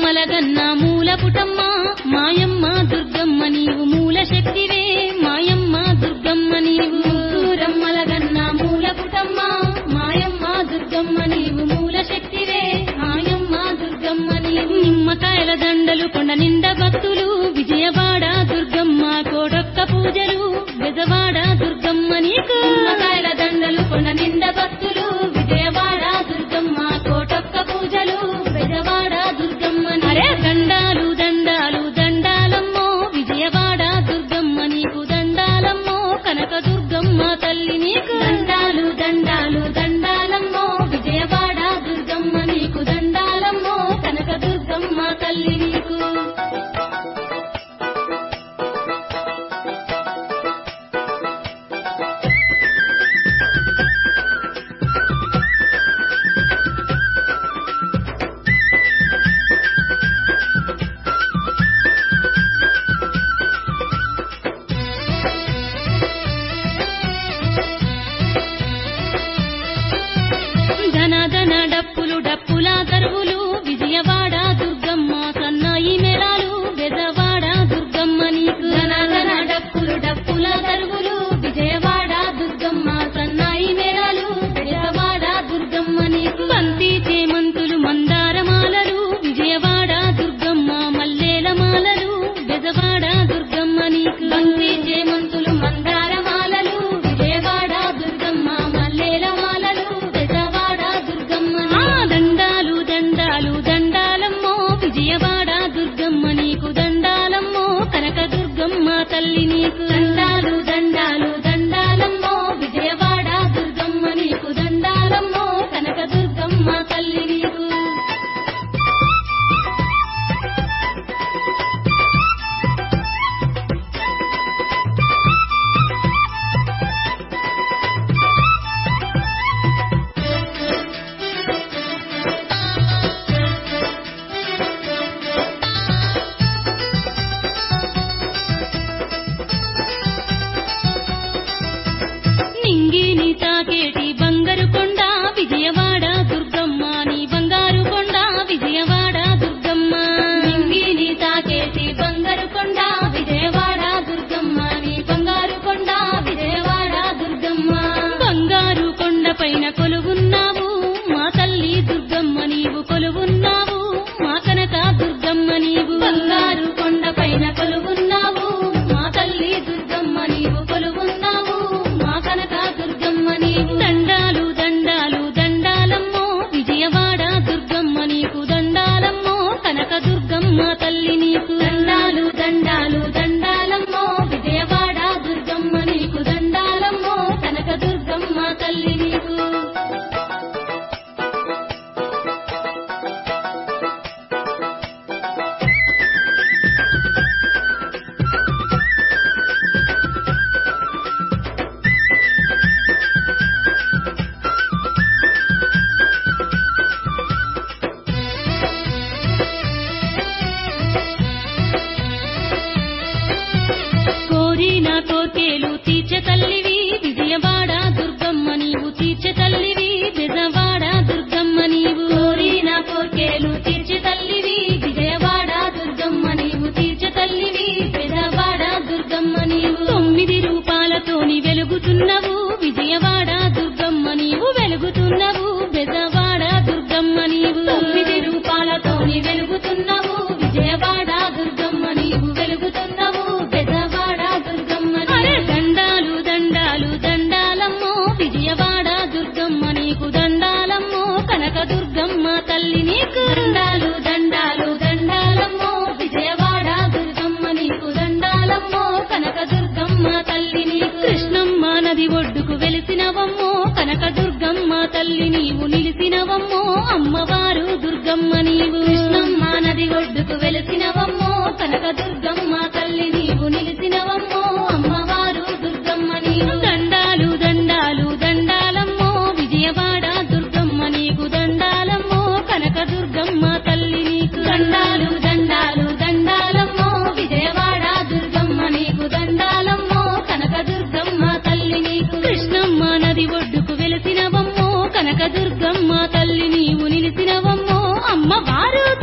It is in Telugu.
మూరమ్మల గన్న మూల పుటమ్మ మాయమ్మ దుర్గమ్మ నీవు మూల శక్తివే మాయమ్మ దుర్గమ్మ నీవు మూరమ్మల గన్న మూల పుటమ్మ మాయమ్మ దుర్గమ్మ నీవు మూల శక్తివే మాయమ్మ దుర్గమ్మ నీవు నిమ్మకాయల దండలు కొండ నిండా భక్తులు విజయవాడ దుర్గమ్మ కోడొక్క పూజలు బెజవాడ దుర్గమ్మ నీకు నిమ్మకాయల దండలు కొండ నిండా భక్తులు విజయవాడ దుర్గమ్మ కోటొక్క పూజలు బెజవాడ దుర్గమ్మ అరే దండాలు దండాలు దండాలమ్మో విజయవాడ దుర్గమ్మ నీకు దండాలమ్మో కనక దుర్గమ్మ తల్లి నీకు దండాలు దండాలు దండాలమ్మో విజయవాడ దుర్గమ్మ నీకు దండాలమ్మో కనక దుర్గమ్మ తల్లి నీకు ధన ధన డప్పులు డప్పుల దరువులు విజయవాడ దుర్గమ్మ సన్నాయి మేళాలు బెజవాడ దుర్గమ్మ నీకు ధన ధన డప్పులు డప్పుల దరువులు విజయవాడ దుర్గమ్మ సన్నాయి మేళాలు బెజవాడ దుర్గమ్మ నీకు బంతి చేమంతులు మందారమాలలు విజయవాడ దుర్గమ్మ మల్లేల మాలలు బెజవాడ దుర్గమ్మ నీకు బంతి చేమంతులు మందారమాలలు విజయవాడ దుర్గమ్మ మల్లేల మాలలు బెజవాడ దుర్గమ్మ ఆ దండాలు దండాలు దండాలమ్మో విజయవాడ దుర్గమ్మ నీకు దండాలమ్మో కనక దుర్గమ్మ తల్లి నీకు దండాలు దండాలు దండాలమ్మో విజయవాడ దుర్గమ్మ నీకు దండాలమ్మో కనక దుర్గమ్మ తల్లి నీకు నింగిని తాకేటి బంగారు కొండ విజయవాడ దుర్గమ్మ నీ బంగారు కొండ విజయవాడ దుర్గమ్మ నింగిని తాకేటి బంగారు కొండ విజయవాడ దుర్గమ్మ నీ బంగారు కొండ విజయవాడ దుర్గమ్మ బంగారు కొండ పైన కొలువున్నావు మా తల్లి దుర్గమ్మ నీవు కొలువున్నావు మా కనక దుర్గమ్మ నీవు బంగారు కొండ పైన కొలువున్నావు మా తల్లి దుర్గమ్మ నీవు కొలువున్నావు మా కనక దుర్గమ్మ నీవు దండాలు దండాలు దండాలమ్మో విజయవాడ దుర్గమ్మ నీకు దండాలమ్మో కనక దుర్గమ్మ తల్లి నీకు దండాలు దండాలు దండాలమ్మో విజయవాడ దుర్గమ్మ నీకు దండాలమ్మో కనక దుర్గమ్మ తల్లి నీకు కోరిన కోర్కేలు తీర్చె తల్లివి విజయవాడ దుర్గమ్మ నీవు తీర్చె తల్లివి బెజవాడ దుర్గమ్మ నీవు కోరిన కోర్కేలు తీర్చె తల్లివి విజయవాడ దుర్గమ్మ నీవు తీర్చె తల్లివి బెజవాడ దుర్గమ్మ నీవు తొమ్మిది రూపాలతోని వెలుగుతున్నవు విజయవాడ దుర్గమ్మ నీవు వెలుగుతున్నవు బెజవాడ దుర్గమ్మ నీవు తొమ్మిది రూపాలతోని వెలుగుతున్నవు విజయవాడ దుర్గమ్మ నీవు వెలుగుతున్నవు బెజవాడ దుర్గమ్మ అరే దండాలు దండాలు దండాలమ్మో విజయవాడ దుర్గమ్మ నీకు దండాలమ్మో కనక దుర్గమ్మ తల్లి నీకు దండాలు దండాలు దండాలమ్మో విజయవాడ దుర్గమ్మ నీకు దండాలమ్మో కనక దుర్గమ్మ తల్లి నీకు కృష్ణమ్మ నది ఒడ్డుకు వెలిసినవమ్మో కనక దుర్గమ్మ తల్లి నీవు నిలిసినవమ్మో అమ్మవారు దుర్గమ్మ నీవు కృష్ణమ్మ నది ఒడ్డుకు వెలిసినవమ్మో కనక దుర్గమ్మ తల్లి నీవు నిలిసినవమ్మో అమ్మవారు దుర్గమ్మ నీవు దండాలు దండాలు దండాలమ్మో విజయవాడ దుర్గమ్మ నీకు దండాలమ్మో కనక దుర్గమ్మ తల్లి నీకు దండాలు దండాలు దండాలమ్మో విజయవాడ దుర్గమ్మ నీకు దండాలమ్మో కనక దుర్గమ్మ తల్లి నీకు కృష్ణమ్మ నది ఒడ్డుకు వెలిసినవమ్మో కనక దుర్గమ్మ తల్లి నీవు నిలిసినవమ్మో అమ్మవారు